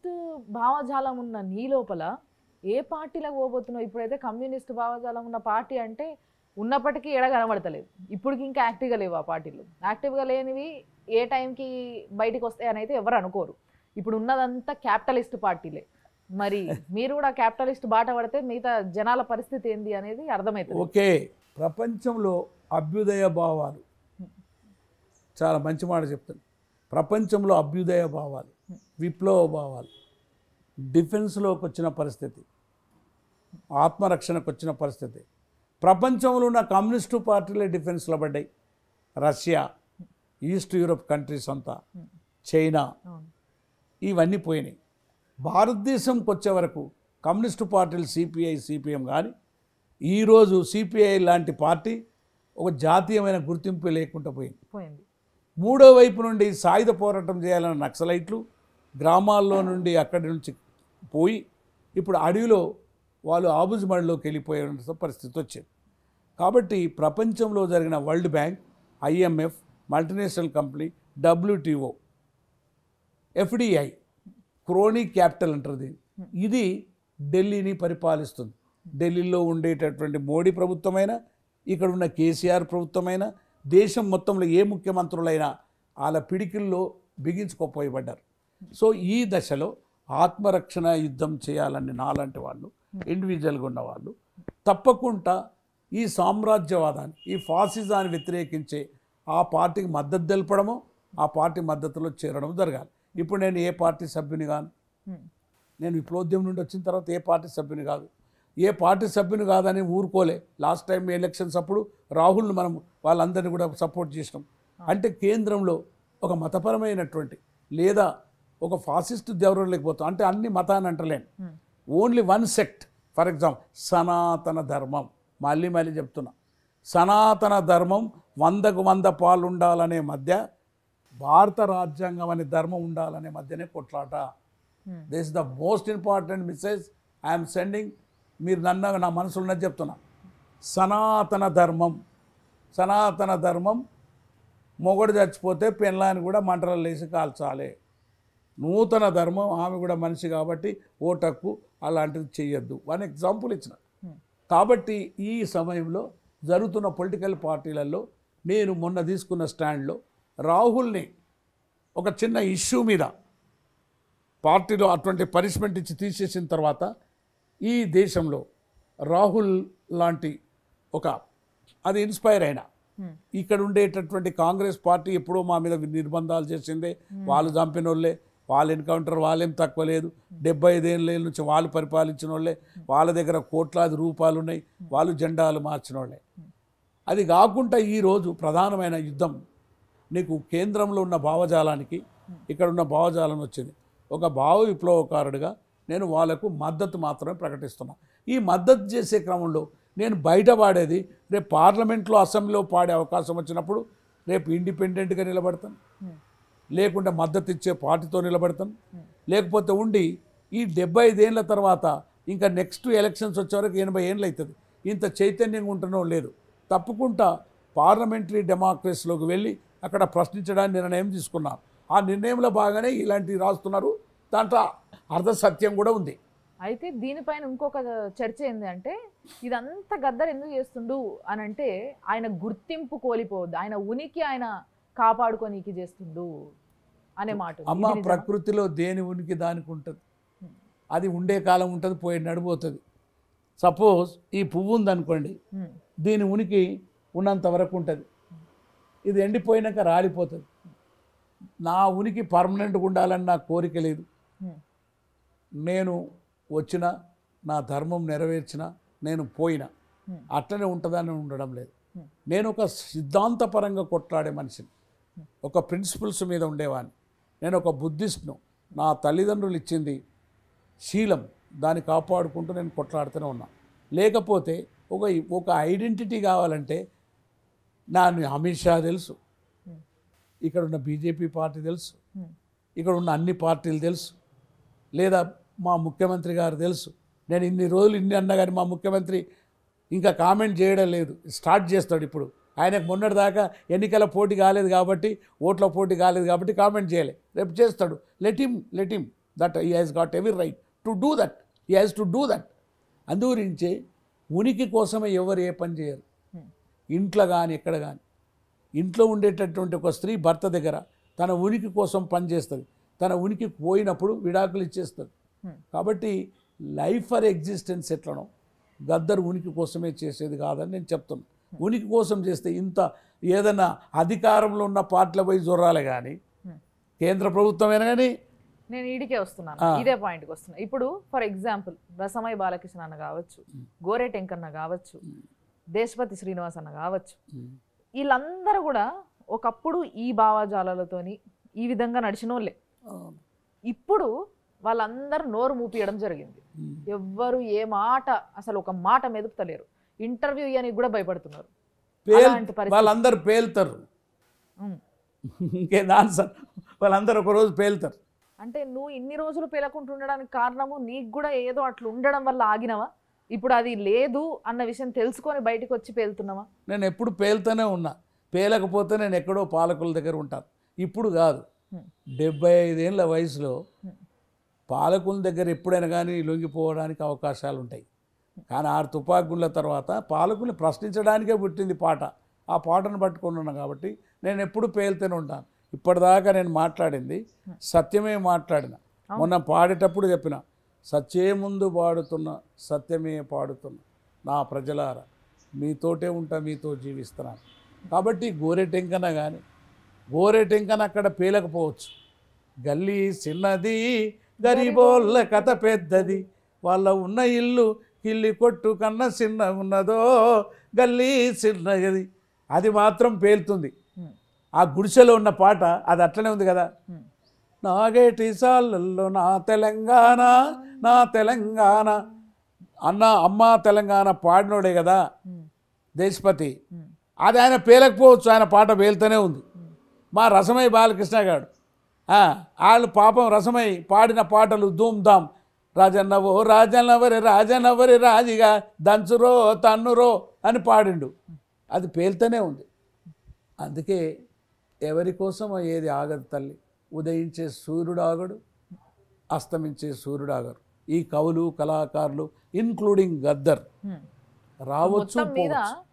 Communist భావజాలం ఉన్న నీ లోపల ఏ పార్టీలకు పోబోతున్నావు ఇప్పుడైతే కమ్యూనిస్ట్ భావజాలం ఉన్న పార్టీ అంటే ఉన్నప్పటికీ ఎడ కనబడతలేదు ఇప్పటికి ఇంకా యాక్టివ్గా లేవు ఆ పార్టీలు యాక్టివ్గా లేనివి ఏ టైంకి బయటికి వస్తాయని అయితే ఎవరు అనుకోరు ఇప్పుడు ఉన్నదంతా క్యాపిటలిస్ట్ పార్టీలే మరి మీరు కూడా క్యాపిటలిస్ట్ బాట పడితే మిగతా జనాల పరిస్థితి ఏంది అనేది అర్థమవుతుంది ఓకే ప్రపంచంలో అభ్యుదయ భావాలు చాలా మంచి మాట చెప్తాను ప్రపంచంలో అభ్యుదయ భావాలు విప్లవ భావాలు డిఫెన్స్లోకి వచ్చిన పరిస్థితి ఆత్మరక్షణకు వచ్చిన పరిస్థితి ప్రపంచంలో ఉన్న కమ్యూనిస్టు పార్టీలే డిఫెన్స్లో పడ్డాయి రష్యా ఈస్ట్ యూరోప్ కంట్రీస్ అంతా చైనా అవును ఇవన్నీ పోయినాయి భారతదేశంకి వచ్చే వరకు కమ్యూనిస్టు పార్టీలు సిపిఐ సిపిఎం కానీ ఈరోజు సిపిఐ లాంటి పార్టీ ఒక జాతీయమైన గుర్తింపు లేకుండా పోయింది పోయింది మూడో వైపు నుండి సాయుధ పోరాటం చేయాలన్న నక్సలైట్లు గ్రామాల్లో నుండి అక్కడి నుంచి పోయి ఇప్పుడు అడవిలో వాళ్ళు ఆబుజ్మడిలోకి వెళ్ళిపోయే పరిస్థితి వచ్చింది కాబట్టి ప్రపంచంలో జరిగిన world bank IMF multinational company WTO FDI crony capital అంటారు దీన్ని ఇది ఢిల్లీని పరిపాలిస్తుంది ఢిల్లీలో ఉండేటటువంటి మోడీ ప్రభుత్వమైనా ఇక్కడ ఉన్న కేసీఆర్ ప్రభుత్వమైనా దేశం మొత్తంలో ఏ ముఖ్యమంత్రులైనా వాళ్ళ పిడికిల్లో బిగించుకోపోయబడ్డారు సో ఈ దశలో ఆత్మరక్షణ యుద్ధం చేయాలని నాలాంటి వాళ్ళు ఇండివిజువల్గా ఉన్న వాళ్ళు తప్పకుండా ఈ సామ్రాజ్యవాదాన్ని ఈ ఫాసిజాన్ని వ్యతిరేకించే ఆ పార్టీకి మద్దతు తెలపడము ఆ పార్టీ మద్దతులో చేరడం జరగాలి ఇప్పుడు నేను ఏ పార్టీ సభ్యుని కాను హ్మ్. నేను విప్లవోద్యమం నుండి వచ్చిన తర్వాత ఏ పార్టీ సభ్యుని కాదు ఏ పార్టీ సభ్యుని కాదని ఊరుకోలే లాస్ట్ టైం ఎలక్షన్స్ అప్పుడు రాహుల్ని మనం వాళ్ళందరినీ కూడా సపోర్ట్ చేసినాం అంటే కేంద్రంలో ఒక మతపరమైనటువంటి లేదా ఒక ఫాసిస్ట్ దేవరం లేకపోతాం అంటే అన్ని మతాన్ని అంటలేను hmm. Only one sect for example సనాతన ధర్మం మళ్ళీ మళ్ళీ చెప్తున్నా సనాతన ధర్మం వందకు వంద పాలు ఉండాలనే మధ్య భారత రాజ్యాంగం అనే ధర్మం ఉండాలనే మధ్యనే కొట్లాట hmm. This the most important message I'm sending మీరు నన్ను నా మనసులో ఉన్నది చెప్తున్నా సనాతన ధర్మం సనాతన ధర్మం మొగడు చచ్చిపోతే పెళ్ళాన్ని కూడా మంటలు వేసి కాల్చాలి నూతన ధర్మం ఆమె కూడా మనిషి కాబట్టి ఓటక్కు అలాంటిది చెయ్యొద్దు వన్ ఎగ్జాంపుల్ ఇచ్చిన హ్మ్. కాబట్టి ఈ సమయంలో జరుగుతున్న పొలిటికల్ పార్టీలలో నేను మొన్న తీసుకున్న స్టాండ్లో రాహుల్ని ఒక చిన్న ఇష్యూ మీద పార్టీలో అటువంటి పనిష్మెంట్ ఇచ్చి తీసేసిన తర్వాత ఈ దేశంలో రాహుల్ లాంటి ఒక అది ఇన్స్పైర్ అయినా హ్మ్. ఇక్కడ ఉండేటటువంటి కాంగ్రెస్ పార్టీ ఎప్పుడో మా మీద నిర్బంధాలు చేసిందే వాళ్ళు చంపిన వాళ్ళే వాళ్ళ ఎన్కౌంటర్ వాళ్ళేం తక్కువ లేదు డెబ్బై ఐదేళ్ళ నుంచి వాళ్ళు పరిపాలించిన వాళ్ళే వాళ్ళ దగ్గర కోట్లాది రూపాయలు ఉన్నాయి వాళ్ళు జెండాలు మార్చిన వాళ్ళే అది కాకుండా ఈరోజు ప్రధానమైన యుద్ధం నీకు కేంద్రంలో ఉన్న భావజాలానికి ఇక్కడ ఉన్న భావజాలం వచ్చింది ఒక భావ విప్లవకారుడిగా నేను వాళ్ళకు మద్దతు మాత్రమే ప్రకటిస్తున్నా ఈ మద్దతు చేసే క్రమంలో నేను బయట పాడేది రేపు పార్లమెంట్లో అసెంబ్లీలో పాడే అవకాశం వచ్చినప్పుడు రేపు ఇండిపెండెంట్గా నిలబడతాను హ్మ్. లేకుంటే మద్దతు ఇచ్చే పార్టీతో నిలబడతాను లేకపోతే ఉండి ఈ డెబ్బై ఐదేళ్ల తర్వాత ఇంకా నెక్స్ట్ ఎలక్షన్స్ వచ్చే వరకు ఎనభై ఏళ్ళు అవుతుంది ఇంత చైతన్యంగా ఉంటున్నో లేదు తప్పకుండా పార్లమెంటరీ డెమోక్రసీలోకి వెళ్ళి అక్కడ ప్రశ్నించడానికి నిర్ణయం తీసుకున్నాను ఆ నిర్ణయంలో బాగానే ఇలాంటివి రాస్తున్నారు దాంట్లో అర్ధ సత్యం కూడా ఉంది అయితే దీనిపైన ఇంకొక చర్చ ఏంది అంటే ఇదంతా గద్దర్ ఎందుకు చేస్తుండు అని అంటే ఆయన గుర్తింపు కోల్పోవద్దు ఆయన ఉనికి ఆయన కాపాడుకోనీకి చేస్తుండు అనే మాట ఉంది. అమ్మ ఇది నిజమా? ప్రకృతిలో దేని ఉనికి దానికి ఉంటుంది అది ఉండే కాలం ఉంటుంది పోయి నడిపోతుంది సపోజ్ ఈ పువ్వు ఉందనుకోండి హ్మ్. దీని ఉనికి ఉన్నంత వరకు ఉంటుంది ఇది ఎండిపోయినాక రాలిపోతుంది నా ఉనికి పర్మనెంట్గా ఉండాలని నా కోరిక లేదు హ్మ్. నేను వచ్చిన నా ధర్మం నెరవేర్చిన నేను పోయిన హ్మ్. అట్లనే ఉంటుందని ఉండడం లేదు హ్మ్. నేను ఒక సిద్ధాంతపరంగా కొట్లాడే మనిషిని ఒక ప్రిన్సిపల్స్ మీద ఉండేవాడిని నేను ఒక బుద్ధిస్ట్ను నా తల్లిదండ్రులు ఇచ్చింది శీలం దాన్ని కాపాడుకుంటూ నేను కొట్లాడుతూనే ఉన్నా లేకపోతే ఒక ఒక ఐడెంటిటీ కావాలంటే నా అమిత్ షా తెలుసు హ్మ్. ఇక్కడ ఉన్న బీజేపీ పార్టీ తెలుసు హ్మ్. ఇక్కడ ఉన్న అన్ని పార్టీలు తెలుసు లేదా మా ముఖ్యమంత్రి గారు తెలుసు నేను ఇన్ని రోజులు ఇన్ని అన్నా కానీ మా ముఖ్యమంత్రి ఇంకా కామెంట్ చేయడం లేదు స్టార్ట్ చేస్తాడు ఇప్పుడు ఆయనకు మొన్నటి దాకా ఎన్నికల పోటీ కాలేదు కాబట్టి ఓట్ల పోటీ కాలేదు కాబట్టి కామెంట్ చేయలే రేపు చేస్తాడు let him let him that he has got every right to do that he has to do that అందుగురించే ఉనికి కోసమే ఎవరు ఏ పని చేయరు Hmm. ఇంట్లో కానీ ఎక్కడ కానీ ఇంట్లో ఉండేటటువంటి ఒక స్త్రీ భర్త దగ్గర తన ఉనికి కోసం పనిచేస్తుంది తన ఉనికి పోయినప్పుడు విడాకులు ఇచ్చేస్తుంది Hmm. కాబట్టి లైఫ్ ఫర్ ఎగ్జిస్టెన్స్ ఎట్లనో గద్దర్ ఉనికి కోసమే చేసేది కాదని నేను చెప్తున్నాను ఉనికి కోసం చేస్తే ఇంత ఏదైనా అధికారంలో ఉన్న పార్టీల పోయి జొర్రాలే కానీ Hmm. కేంద్ర ప్రభుత్వమైనా కానీ నేను ఈడికే వస్తున్నాను ఆ. ఇదే పాయింట్కి వస్తున్నా ఇప్పుడు ఫర్ ఎగ్జాంపుల్ రసమై బాలకృష్ణ అన్న కావచ్చు గోరే టెంకన్న కావచ్చు దేశపతి శ్రీనివాస్ అన్న కావచ్చు వీళ్ళందరూ కూడా ఒకప్పుడు ఈ భావజాలాలతోని ఈ విధంగా నడిచిన వాళ్ళే ఇప్పుడు వాళ్ళందరూ నోరు మూపియడం జరిగింది ఎవ్వరు ఏ మాట అసలు ఒక మాట మెదుపుతలేరు ఇంటర్వ్యూ ఇవ్వడానికి కూడా భయపడుతున్నారు పేల్ అలాంటి పరిస్థితి. వాళ్ళందరూ పేలుతారు ఉమ్. ఇంకేం ఆన్సర్ వాళ్ళందరూ ఒకరోజు పేలుతారు అంటే నువ్వు ఇన్ని రోజులు పేలకుంటూ ఉండడానికి కారణము నీకు కూడా ఏదో అట్లా ఉండడం వల్ల ఆగినవా ఇప్పుడు అది లేదు అన్న విషయం తెలుసుకొని బయటకు వచ్చి పేలుతున్నావా నేను ఎప్పుడు పేలుతూనే ఉన్నా పేలకపోతే నేను ఎక్కడో పాలకుల దగ్గర ఉంటాను ఇప్పుడు కాదు Hmm. డెబ్బై ఐదేళ్ళ వయసులో Hmm. పాలకుల దగ్గర ఎప్పుడైనా కానీ లొంగిపోవడానికి అవకాశాలు ఉంటాయి కానీ ఆరు తుపాకుల తర్వాత పాలకుల్ని ప్రశ్నించడానికే పుట్టింది పాట ఆ పాటను పట్టుకొని ఉన్నాను కాబట్టి నేను ఎప్పుడు పేలుతూనే ఉంటాను ఇప్పటిదాకా నేను మాట్లాడింది సత్యమే మాట్లాడిన మొన్న పాడేటప్పుడు చెప్పిన సత్యే ముందు పాడుతున్న సత్యమే పాడుతున్న నా ప్రజలారా మీతోటే ఉంటా మీతో జీవిస్తున్నాను కాబట్టి గోరెటెంకన కానీ గోరెటెంకన అక్కడ పేలకపోవచ్చు గల్లీ చిన్నది గరీబోళ్ళ కథ పెద్దది వాళ్ళ ఉన్న ఇల్లు కిల్లి కొట్టు కన్నా చిన్న ఉన్నదో గల్లీ చిన్నది అది మాత్రం పేలుతుంది Hmm. ఆ గుడిసెలో ఉన్న పాట అది అట్లనే ఉంది కదా Hmm. నాగేటి సాలల్లో నా తెలంగాణ నా తెలంగాణ అన్న అమ్మ తెలంగాణ పాడినోడే కదా ఉమ్. దేశపతి ఉమ్. అది ఆయన పేలకపోవచ్చు ఆయన పాట పేలుతూనే ఉంది మా రసమై బాలకృష్ణ గారు ఆ, వాళ్ళు పాపం రసమై పాడిన పాటలు ధూమ్ ధామ్ రాజన్నవో రాజన్నవరి రాజన్నవరి రాజిగా దంచురో తన్నురో అని పాడిండు అది పేలుతూనే ఉంది అందుకే ఎవరి కోసం ఏది ఆగదు తల్లి ఉదయించే సూర్యుడు ఆగడు అస్తమించే సూర్యుడు ఆగరు ఈ కవులు కళాకారులు ఇన్క్లూడింగ్ గద్దర్ ఉమ్. రావచ్చు మొత్తం మీద పోవచ్చు.